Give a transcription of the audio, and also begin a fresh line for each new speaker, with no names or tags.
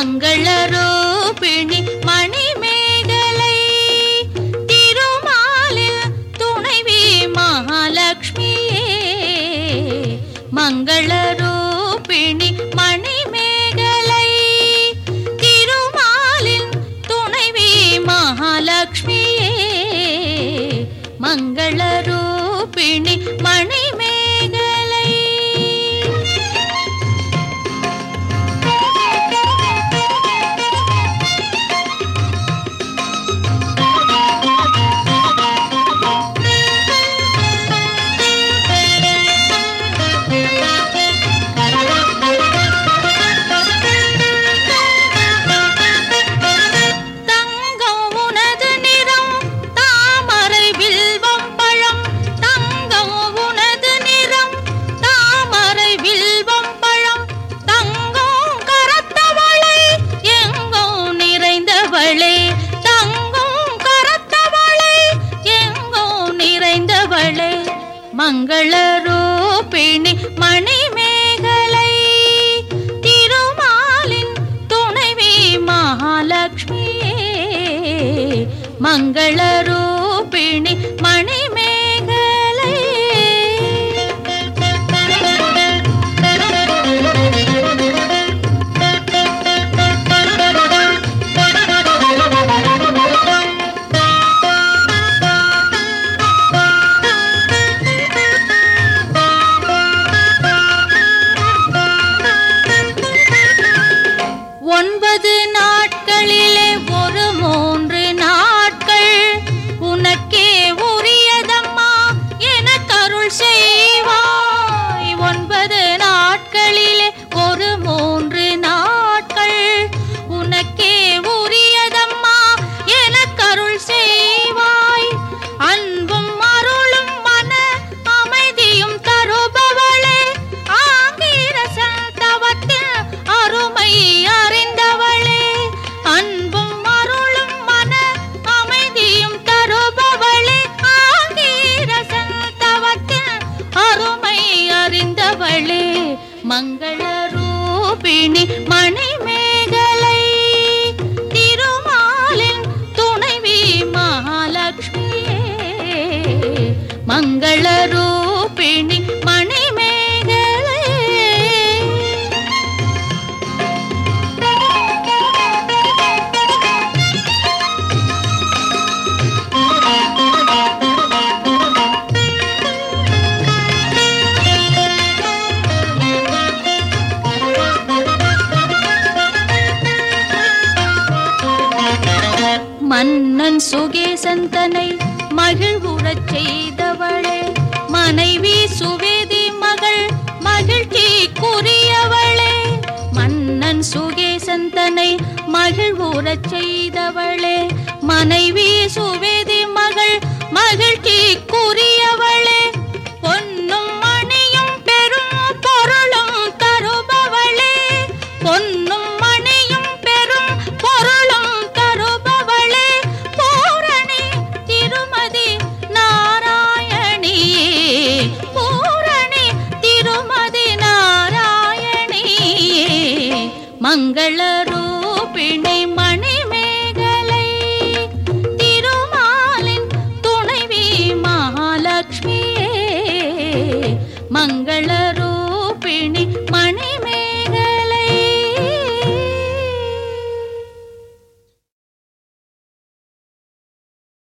மங்களரூபிணி மணிமேகலை திருமாலில் துணைவி மகாலட்சுமியே மங்களரூபிணி மணிமேகலை திருமாலின் துணைவி மகாலட்சுமியே மங்களரூபிணி மணிமேகலை தங்கம் உனது நிறம் தாமரை வில்வம் பழம் தங்கம் உனது நிறம் தாமரை வில்வம் பழம் தங்கம் கரத்தவளை எங்கும் நிறைந்தவளே தங்கம் கரத்தவளை எங்கும் நிறைந்தவளே மங்களரூபிணி மணிமேகலை திருமாலின் துணைவி மகாலட்சுமியே மங்களரூபிணி மணிமேகலை ஒன்பது நாட்களிலே ஒரு மூன்று நாட்கள் உனக்கே உரியதம்மா என கருள் செய்வாய் ஒன்பது நாட்களிலே ஒரு மூன்று நாட்கள் உனக்கே உரியதம்மா என கருள் செய்வாய் அன்பும் அருளும் மன அமைதியும் தருபவளே ஆங்கிரசன் தவத்தில் அருமை அறிந்தவளே அன்பும் அருளும் மன அமைதியும் தருபவளே ஆங்கிரசன் தவத்தில் அருமை அறிந்தவளே மங்களரூபிணி மணிமேகலை திருமாலின் துணைவி மகாலட்சுமியே மங்களரூபிணி மணிமேகலை மன்னன் சுகேசன் தன்னை மகிழ்வுறச் செய்தவளே மனைவி சுவேதி மகள் மகிழ்ச்சிக்குரியவளே மன்னன் சுகேசன் தன்னை மகிழ்வுறச் செய்தவளே மனைவி சுவேதி மகள் மகிழ்ச்சிக்குரியவளே பொன்னும் மணியும் பெரும் பொருளும் தருபவளே பொன்னும் மணியும் பெரும் பொருளும் தருபவளே பூரணி திருமதி நாராயணியே பூரணி திருமதி நாராயணியே மங்களரூபிணி மணிமேகலை திருமாலின் துணைவி மகாலட்சுமியே மங்களரூபிணி மணி